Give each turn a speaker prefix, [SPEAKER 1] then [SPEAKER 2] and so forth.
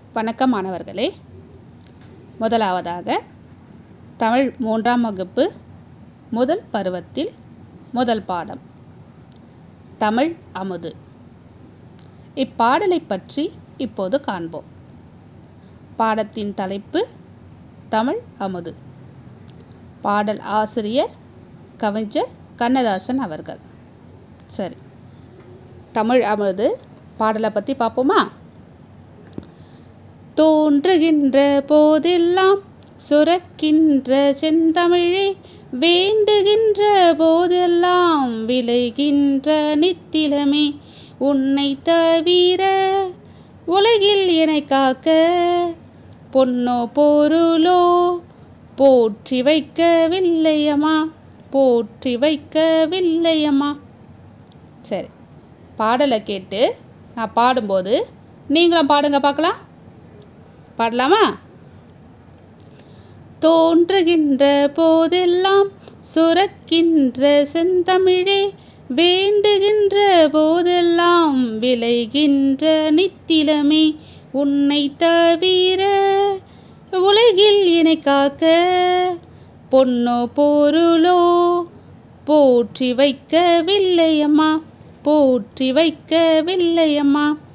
[SPEAKER 1] வணக்கம் மாணவர்களே முதலாவதாக தமிழ் மூன்றாம் வகுப்பு முதல் பருவத்தில் முதல் பாடம் தமிழ் அமுது இப்பாடலை பற்றி இப்போது காண்போம் பாடத்தின் தலைப்பு தமிழ் அமுது பாடல் ஆசிரியர் கவிஞர் கண்ணதாசன் அவர்கள் சரி தமிழ் அமுது பாடலை பற்றி பார்ப்போமா தோன்றுகின்ற போதெல்லாம் சுரக்கின்ற செந்தமிழே வேண்டுகின்ற போதெல்லாம் விளைகின்ற நித்திலமே உன்னை தவிர உலகில் என்னை காக்க பொன்னோ பொருளோ போற்றி வைக்கவில்லையம்மா போற்றி வைக்கவில்லையம்மா சரி பாடலை கேட்டு நான் பாடும்போது நீங்களும் பாடுங்க பார்க்கலாம் பாடலாமா தோன்றுகின்ற போதெல்லாம் சுரக்கின்ற செந்தமிழே வேண்டுகின்ற போதெல்லாம் விளைகின்ற நித்திலமே உன்னை தவிர உலகில் என்னை காக்க பொன்னோ பொருளோ போற்றி வைக்கவில்லையம்மா போற்றி வைக்கவில்லையம்மா